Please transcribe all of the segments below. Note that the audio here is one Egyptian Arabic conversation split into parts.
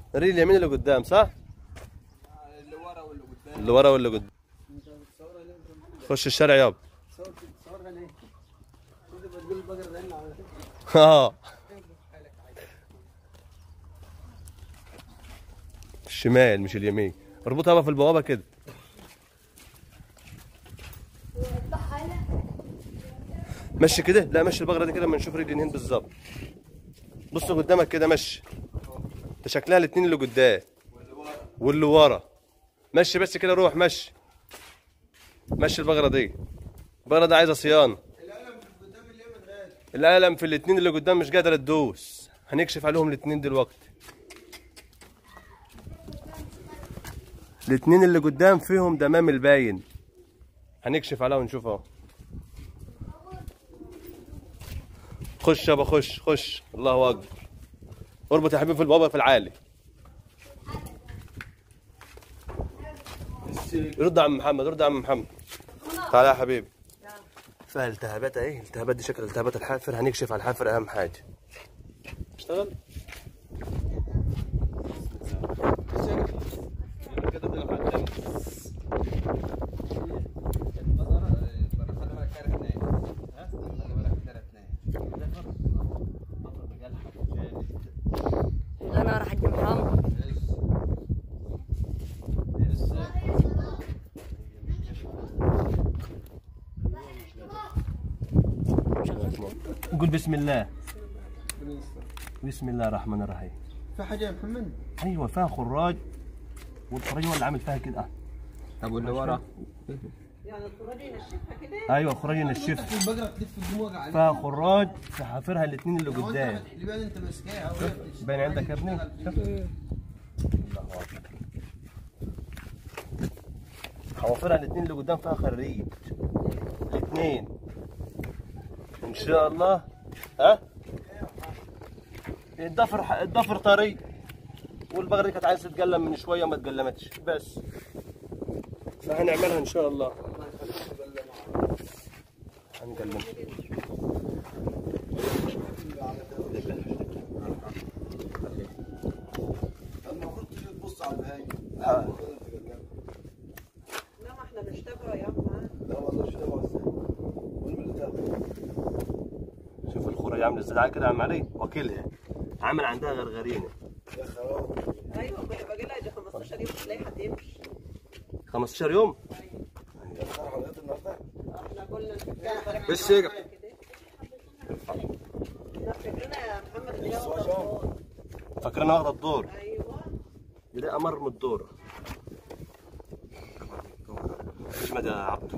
الريل اليمين اللي قدام صح؟ اللي ورا واللي قدام اللي ورا واللي قدام خش الشارع يابا صور صورها ليه؟ كنت بتقول البقرة ده اللي عملتها اه الشمال مش اليمين اربطها بقى في البوابه كده مشي كده لا مشي البقره دي كده اما نشوف رجل الهند بالظبط بص قدامك كده مشي ده شكلها الاتنين اللي قدام واللي ورا مشي بس كده روح مشي مشي البقره دي البقره دي عايزه صيانه القلم قدام اليمين غالي القلم في الاتنين اللي قدام مش قادرة تدوس هنكشف عليهم الاتنين دلوقتي الاتنين اللي قدام فيهم دمام الباين هنكشف عليها ونشوف اهو خش يابا خش خش الله اكبر اربط يا حبيبي في البابا في العالي رد يا عم محمد رد يا عم محمد تعالى يا حبيبي فيها التهابات اهي التهابات دي شكل التهابات الحافر هنكشف على الحافر اهم حاجه اشتغل انا راح اجي محمد قول بسم الله بسم الله الرحمن الرحيم في حاجة يا محمد؟ ايوه فيها خراج والخراج هو اللي عامل فيها كده طب واللي ورا يعني الخراج ينشفها كده ايوه خراج الشف البقرة تلف الدموع عليها فيها خراج في حافرها الاثنين اللي لو قدام انت اللي بالي انت ماسكاها وهي بتشتغل. باين عندك يا ابني شوف. الله أكبر. حوافرها الاثنين اللي قدام فيها خريج الاثنين ان شاء الله ها الضفر الضفر طري والبقره دي كانت عايزه تتقلم من شويه ما اتقلمتش بس فهنعملها ان شاء الله هنقلم المفروض تيجي تبص على البهايم ها. لا ما احنا نشتغل يا عم لا والله شو ده شوف الخراج عامله ازاي تعالى كده يا عم علي واكلها عامل عندها غرغرينه يا خراب ايوه كنت باجي لها يجي 15 يوم مش لاقي حد يمشي 15 يوم يا خراب حلقات النهارده احنا كنا نفكرنا بس يقع. لا فكرنا يا محمد اللي هي واخدة الدور. فاكرين واخده الدور ايوه ده امر من الدور اجمد يا عبدو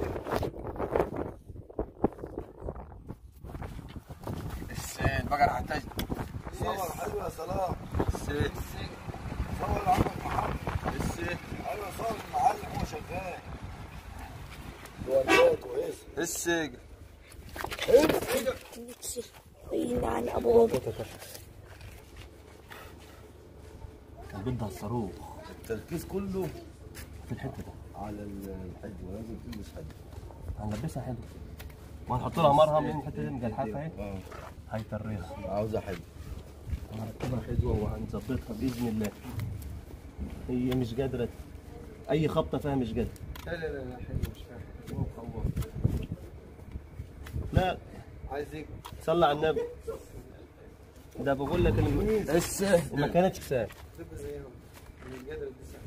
السيد بقى راح تحتاج صور حلو يا سلام السيد صور عمك محمد السيد ايوه صور المعلم هو شغال والله كويس السيد عن ابو كان بدها الصاروخ التركيز كله في الحته ده على الحج ولازم تلبس حج هنلبسها حلو وهنحط لها مرهم لان الحته دي مجلحفه اهي اه هيطريها عاوزه حج هنركبها حلوه وهنظبطها باذن الله هي مش قادره اي خبطه فيها مش قادره لا لا لا لا حلو مش فاهم هو مخوف لا عايز ايه؟ صلى على النبي ده بقول لك الم- ما كانتش سهل تبقى زيهم مش قادر تلبسها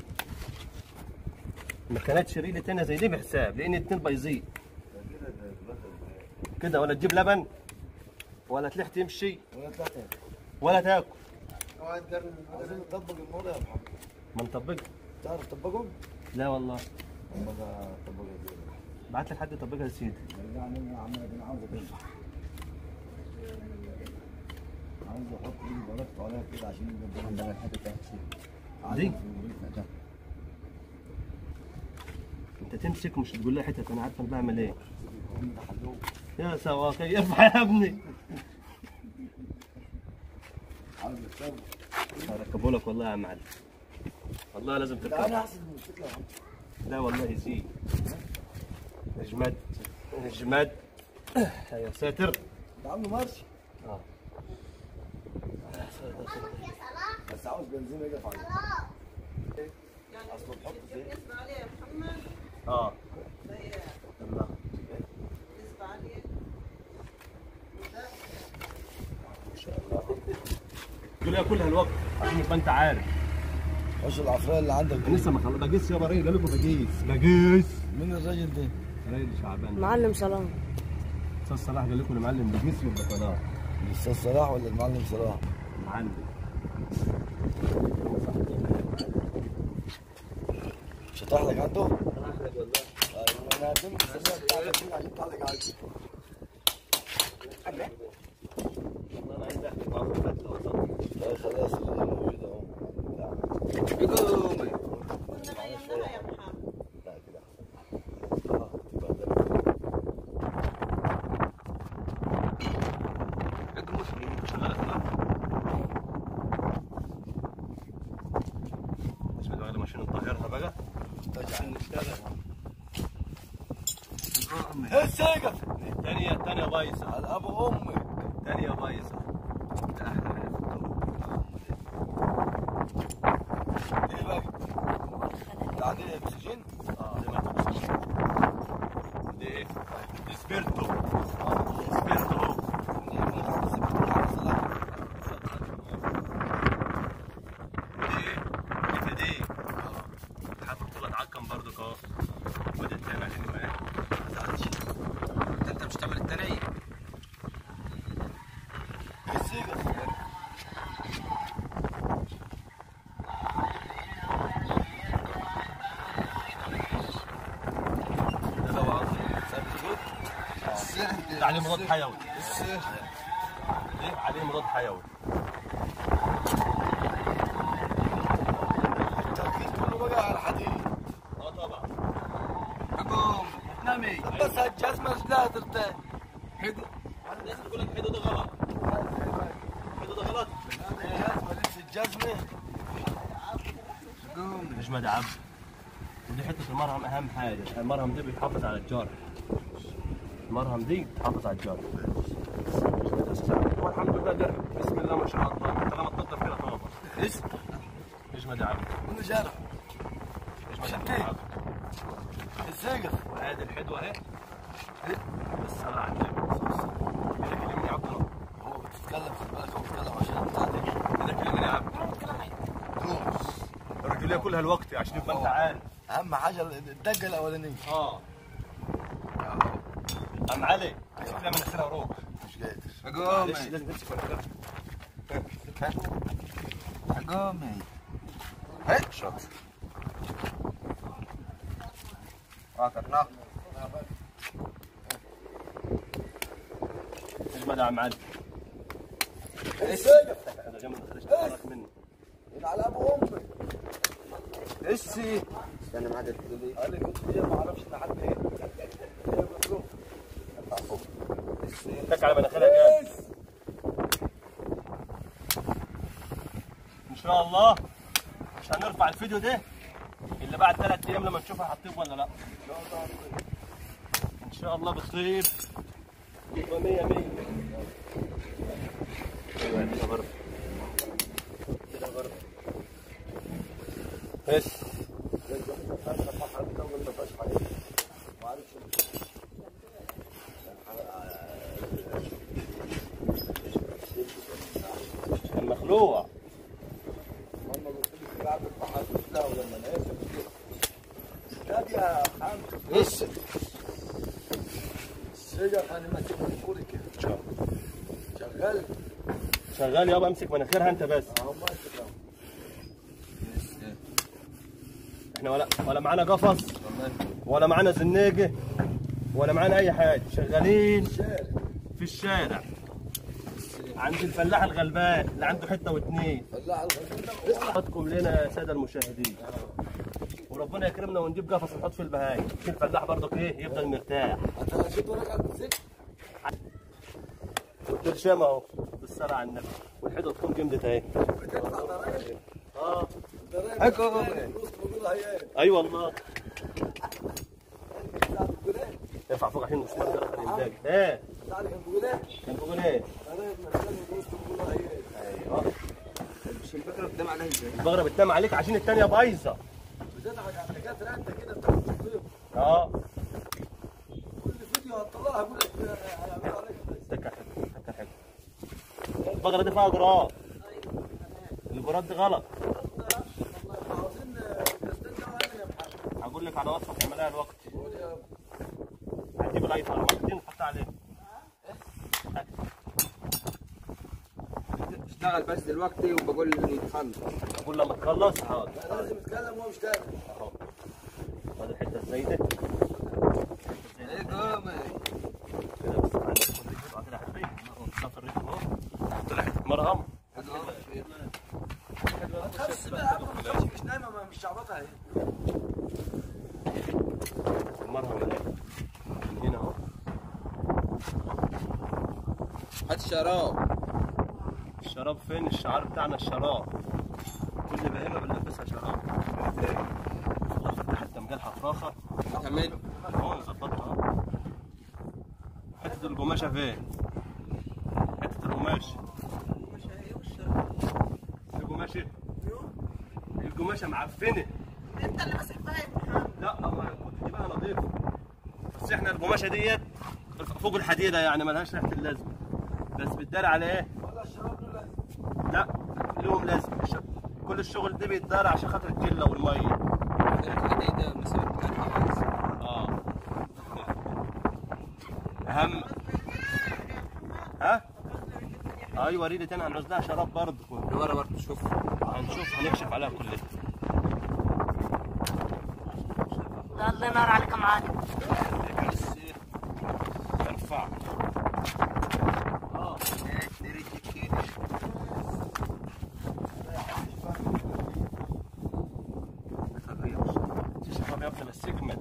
ما كانتش ريله تانية زي دي بحساب لان الاتنين بايظين كده ده دماغك. كده ولا تجيب لبن ولا تلح تمشي ولا تحت ولا تاكل اوعى تقرن عايزين نطبق الموضوع يا محمد ما نطبقها تعرف تطبقهم؟ لا والله اما ده طبقها ازاي؟ بعت لك حد يطبقها لسيدي يعني انا عمال انا عاوز اطبق عاوز احط ايدي بلف عليها كده عشان يبقى عندنا الحته بتاعت دي انت تمسك مش تقول لها حته انا عارف انا بعمل ايه يا سواك ارفع يا ابني عاوز اكسب هركبه لك والله يا معلم والله لازم لا تركبه انا احسن من الفكره يا عم. لا والله يزيد اجمد اجمد يا ساتر ده عامله مارش اه بس عاوز بنزين يقف عليه يعني أصل تحط زيت. نسبة عالية يا محمد اه زي تمام نسبة عالية وده قول كلها الوقت عشان يبقى انت عارف خش العفريه اللي عندك دي. لسه ما خلص بقيس يا بريء قال لكم بقيس بقيس مين الراجل ده؟ راجل شعبان معلم سلام استاذ صلاح قال لكم المعلم بقيس يبقى صلاح الاستاذ صلاح ولا المعلم صلاح؟ معلم شطح لك عنده؟ ايوه انا هديك السريه بتاعتك دي عشان تعلق عنده لا خلاص اللي موجود اهو قومي كنا غيرناها يا محمد لا كده احسن اه تبقى ده. اسمه ده ماشين نطهرها بقى عشان نشتغل السقف الثانية الثانية بايظة على ابو امك الثانية بايظة ايه بقى؟ تعديل اكسجين؟ اه دي ما تبصش دي ايه؟ دي سبيرتو سبيرتو دي ايه؟ دي دي حاطط طلعت عكم برضو اهو ودي الثانية عشان يبقى ايه؟ ما تزعلش انت مش تعمل التانية السقف ده لو عاوز ده عليه مضاد حيوي ليه؟ عليه مضاد حيوي التركيز كله بقى على الحديد اه طبعا قوم نامي بس الجزمه لا ترتاح الناس بتقول لك حيدو ده غلط حيدو ده غلط الجزمه لبس الجزمه قوم مش مدعم ودي حته المرهم اهم حاجه المرهم دي بيحافظ على الجرح المرهم دي بتحافظ على الجرح والحمد لله ده بسم الله ما شاء الله طالما تنظف كده طبعا ايش؟ مش مدعم منه جرح مش شتيت. مدعم السقف وهذه الحدوه اهي بالصلاه على النبي كده كلمني يا عبد الله هو بتتكلم في بالك هو بيتكلم عشان تعديل كده كلمني يا عبد الرجوليه كلها الوقت عشان يبقى انت عارف اهم حاجه الدقه الاولانيه اه ام علي شوف لها مناخيرها وروح مش قادر قومي ليش لازم تمسك مناخيرها قومي شاطر واكرنا اجمد يا عم علي السقف هذا جنب الخرج تتحرك مني على ابو امك اسي استنى معاك قال لي قلت ليه ما اعرفش لحد ايه تك على مناخيرها جامد ان شاء الله مش هنرفع الفيديو ده الا بعد ثلاث ايام لما نشوفها هتطيب ولا لا ان شاء الله بتطيب يبقى 100 100 ايوه كده برضه كده برضه بس المخلوع يا حمد بص السقف انا ماسك الكوري كده شغال شغال يابا امسك مناخيرها انت بس اهو ماسك اهو احنا ولا ولا معانا قفص ولا معانا زناجه ولا معانا اي حاجه شغالين في الشارع عند الفلاح الغلبان اللي عنده حته واتنين فلاح الغزال حطكم لنا يا ساده المشاهدين وربنا يكرمنا ونجيب قفص نحط في البهايم عشان الفلاح برضك ايه يفضل مرتاح انت جبت ورقه على السقف والبرشام اهو بالصلاه على النبي والحيطه تكون جمدت اهي بتدفع ضرايب اه حكم فلوس بقولها ايه اي والله بتاع بتقول ايه ارفع فوق عشان المسمار ده دخل يملاك ايه بتاع اللي كان بيقول ايه كان بيقول ايه ضرايب مرتين فلوس بقولها ايه ايوه مش الفكره قدام عليها ازاي البقره بتنام عليك عشان التانيه بايظه بالذات على الدكاتره انت كده بتاخد تطبيق اه كل فيديو هتطلعها اقول لك هيعملوا عليك تكر حلو تكر حلو البقره دي فيها جراد الجراد دي غلط عاوزين نستنى وانا يا محمد هقول لك على وصفه تعملها الوقت هتجيب غايفه مرتين تحطها عليه اشتغل بس دلوقتي وبقول لي يتخلص اقول لما تخلص حاضر لازم يتكلم وهو مش قادر اهو هذه الحته الزايده ايه قومي كده بس عندك كل رجل بعد كده هتريح اهو صف الرجل اهو حط لها حته مرهم تخفف بقى يا عم ما تخافش مش نايمه ما- مش شعبطها اهي المرهم من هنا من هنا اهو هات شراب الشراب فين الشعار بتاعنا الشراب كل بهيمه بنلبسها شراب الله فتح حتى مجالها فراخه تعمل اهو ظبطها حته القماشه فين حته القماش القماشه القماشه معفنه انت اللي ماسك فيها يا محمد لا ما كنت تجيبها نظيفه بس احنا القماشه ديت فوق الحديده يعني ملهاش ريحه اللازمه بس بتدار على ايه؟ لا لهم لازمه الش- كل الشغل ده بيتدار عشان خاطر الجله والميه الحديده مسافه الحواس اه اهم ها ايوه وريني تاني هنوزعها شراب برضه اللي ورا برضه شوف هنشوف هنكشف عليها كلها لا الله ينور عليك يا معلم بس تنفع اه الشراب يا ابني بس يكمل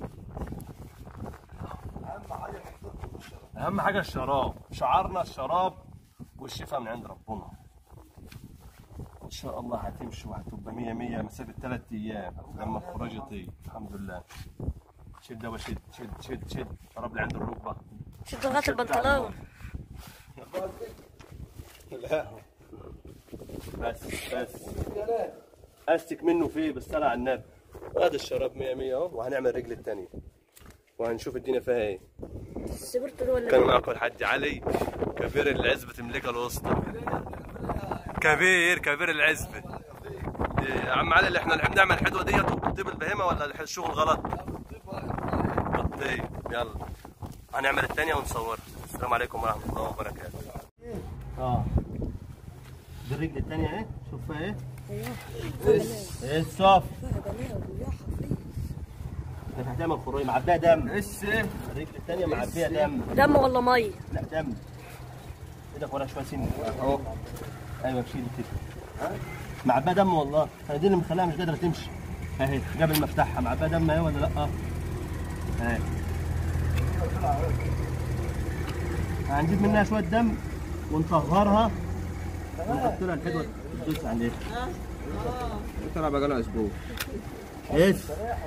اهم حاجه الشراب شعارنا الشراب والشفاء من عند ربنا ان شاء الله هتمشي وهتبقى مية مية مسافة ثلاث ايام لما الخراج يطيب الحمد لله شد يابا شد شد شد شد قرب لي عند الركبة شد لغايه البنطلون لا بس بس استك منه فيه بالصلاة على النبي هذا الشراب مية مية اهو وهنعمل الرجل الثانية وهنشوف الدنيا فيها ايه سبرت له ولا كان معكم الحاج علي كبير العزبة تملكها الوسطى كبير كبير العزبة إيه، يا عم علي اللي احنا اللي بنعمل الحدوة ديت وبنطيب البهيمة ولا الشغل غلط؟ بالطيب يلا هنعمل الثانية ونصورها السلام عليكم ورحمة الله وبركاته اه دي الرجل الثانية اهي شوف فيها ايه؟ ايه الصف انت هتعمل خروج معبيها دم لسه الرجل الثانية معبيها دم دم ولا ميه لا دم ايدك ورا شويه سن اهو ايوه شيل كده معباه دم والله انا دي اللي مخليها مش قادره تمشي اهي قبل ما افتحها معباه دم اهي ولا لا اهي هنجيب منها شويه دم ونطهرها ونحط لها الحدوه تدوس عليها طلع بقى له اسبوع ايش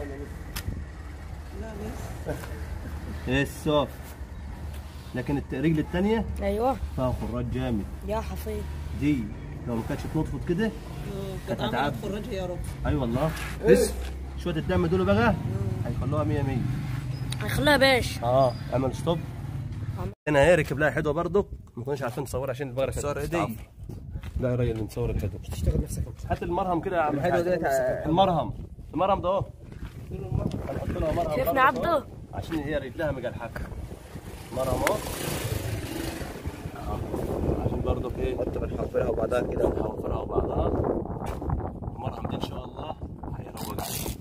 ايش صوف لكن الت- الرجل الثانيه ايوه فيها خراج جامد يا حفيظ دي لو ما كانتش اتنطفت كده كانت هتعب خرجها يا رب اي والله بس شويه الدم دول بقى هيخلوها 100 100 هيخليها باش اه اعمل ستوب هنا اهي ركب لها حدوه برضه ما كناش عارفين نصورها عشان البقره كانت صار بتتعفر. ايدي لا يا راجل نصور الحدوه تشتغل نفسك هات المرهم كده يا عم الحدوة الحاج. ديت ع- المرهم المرهم ده اهو هنحط لها مرهم شفنا برضه عبده أهو، عشان هي رجلها مجلحفه مرهم اهو أهو. عشان برضه ايه حط بنحفرها وبعدها كده نوفرها وبعضها المرهم ده ان شاء الله هيروج عليك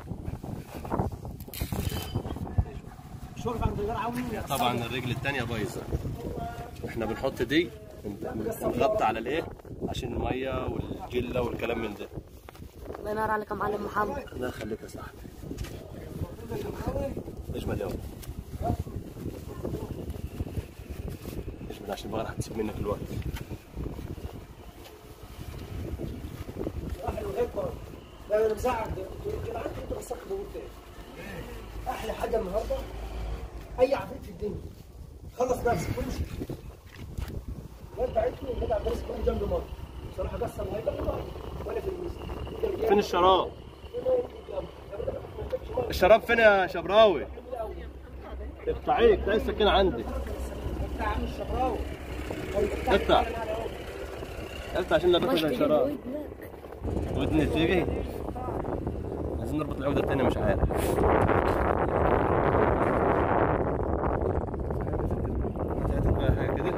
شوف عند غير عوني طبعا الرجل الثانيه بايظه احنا بنحط دي بنغطي على الايه عشان الميه والجله والكلام من ده الله ينور عليك يا معلم محمد الله يخليك يا صاحبي اجمل يوم اجمل عشان البقره هتسيب منك الوقت لا انا مزعل كان عندي كنت بصك بقول تاني احلى حاجه النهارده اي عفريت في الدنيا خلص نفسك وامشي لا انت عدتني وجدع درس كل جنب مره بصراحه قسم هيبقى ولا في الميز فين الشراب الشراب فين يا شبراوي اقطعيه اقطعي السكينه عندي اقطع اقطع عشان نربط مش الشراب ودني تيجي عايزين نربط العقده الثانيه مش عارف هاتك بقى حاجه كده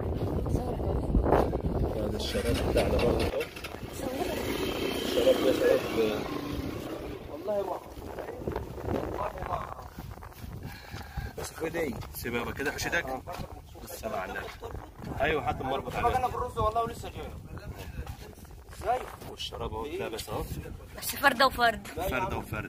هذا الشراب بتاعنا برضه اهو الشراب ده شراب بس خدي سبابه كده حشيتك بالصلاة على النبي ايوه حد مربط عليه الرز والله ولسه جاي والشراب اهو لابس اهو بس فردة وفرد فرد وفرد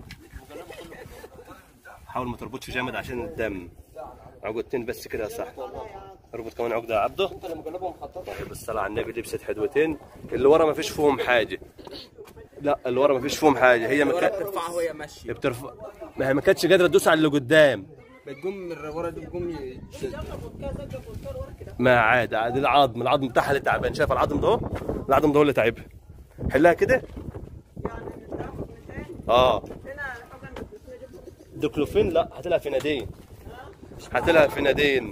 حاول ما تربطش جامد عشان الدم عقدتين بس كده يا صاحبي اربط كمان عقده يا عبده طيب بالصلاة على النبي لبست حدوتين اللي ورا ما فيش فيهم حاجه لا اللي ورا ما فيش فيهم حاجه هي ما ورا كانت بترفعها وهي ماشيه بترفع ما هي ما كانتش قادره تدوس على اللي قدام بتقوم من ورا دي بتقوم ي- ما عاد عاد العظم العظم بتاعها اللي تعبان شايف العظم ده اهو؟ العظم ده هو اللي تعبها حلها كده اه دوكلوفين لا هاتلها فينادين هاتلها فينادين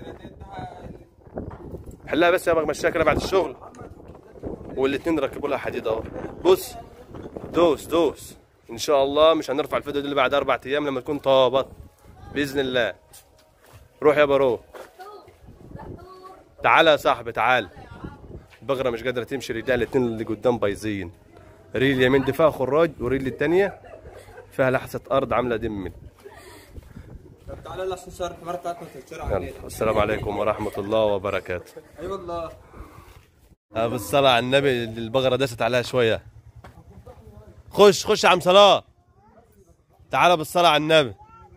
حلها بس يا بغ مشيها كده بعد الشغل والاتنين ركبوا لها حديد اهو بص دوس دوس ان شاء الله مش هنرفع الفيديو دي اللي بعد اربع ايام لما تكون طابت باذن الله روح يا برو تعال يا صاحبي تعال بغرة مش قادرة تمشي رجلها الاتنين اللي قدام بايظين ريل اليمين دي فيها خراج وريل التانية فيها لحسة أرض عاملة دمل طب تعالى الاسانسير الحمار بتاعتنا تتشرع يلا علينا السلام عليكم ورحمة الله وبركاته اي والله آه، بالصلاة على النبي البقرة دست عليها شوية خش خش يا عم صلاح تعال بالصلاة على النبي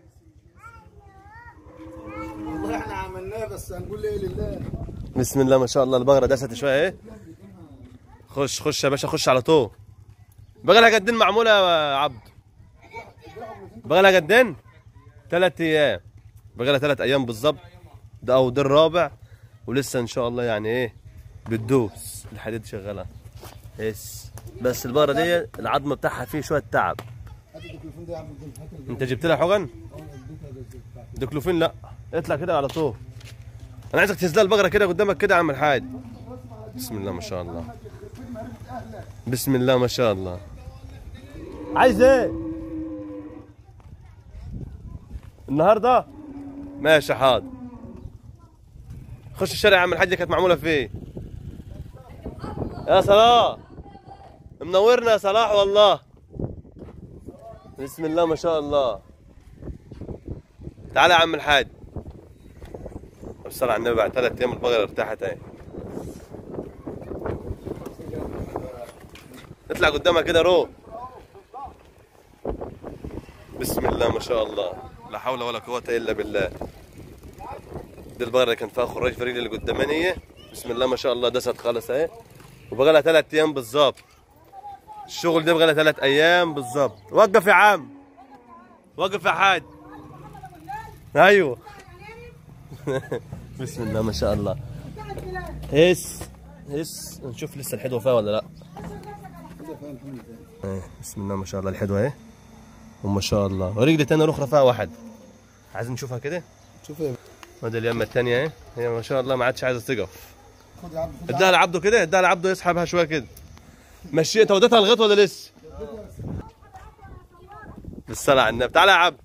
والله احنا عملناه بس هنقول ايه لله بسم الله ما شاء الله البقرة دست شوية ايه خش خش يا باشا خش على طول بقى قدين معمولة يا عبد بقى لها قدين ثلاث ايام بقى لها ثلاث ايام بالظبط ده او ده الرابع ولسه ان شاء الله يعني ايه بتدوس الحديد شغاله يس بس البقرة دي العظم بتاعها فيه شوية تعب انت جبت لها حقن؟ ديكلوفين لا اطلع كده على طول انا عايزك تنزل البقره كده قدامك كده يا عم الحاج بسم الله ما شاء الله بسم الله ما شاء الله عايز ايه النهارده ماشي حاضر خش الشارع يا عم الحاج كانت معموله فيه يا صلاح منورنا يا صلاح والله بسم الله ما شاء الله تعال يا عم الحاج الصلاة على النبي بعد ثلاث ايام البقرة ارتاحت اهي اطلع قدامها كده روح بسم الله ما شاء الله لا حول ولا قوة الا بالله دي البقرة اللي كان فيها خراج فريق اللي قدامانية بسم الله ما شاء الله دست خالص اهي وبقى لها ثلاث ايام بالظبط الشغل ده بقى لها ثلاث ايام بالظبط وقف يا عم وقف يا حاج ايوه بسم الله ما شاء الله هس هس نشوف لسه الحدوه فيها ولا لا إيه، بسم الله ما شاء الله الحدوه اهي وما شاء الله ورجل تانية الاخرى فيها واحد عايز نشوفها كده شوف يا وادي اليمه الثانيه اهي هي ما شاء الله ما عادش عايزه تقف خد يا عم خد اديها لعبده كده اديها لعبده يسحبها شويه كده مشي انت وديتها الغيط ولا لسه بالصلاه على النبي تعالى يا عبد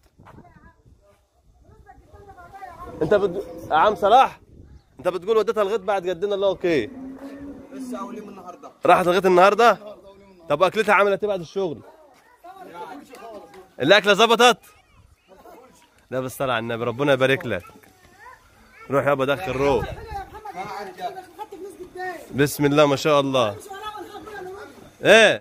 انت بت... يا عم صلاح انت بتقول وديتها الغيط بعد قدنا الله اوكي لسه اول يوم النهارده راحت الغيط النهارده طب اكلتها عملت ايه بعد الشغل الاكله ظبطت لا بالصلاه على النبي ربنا يبارك لك روح يابا دخل روح بسم الله ما شاء الله ايه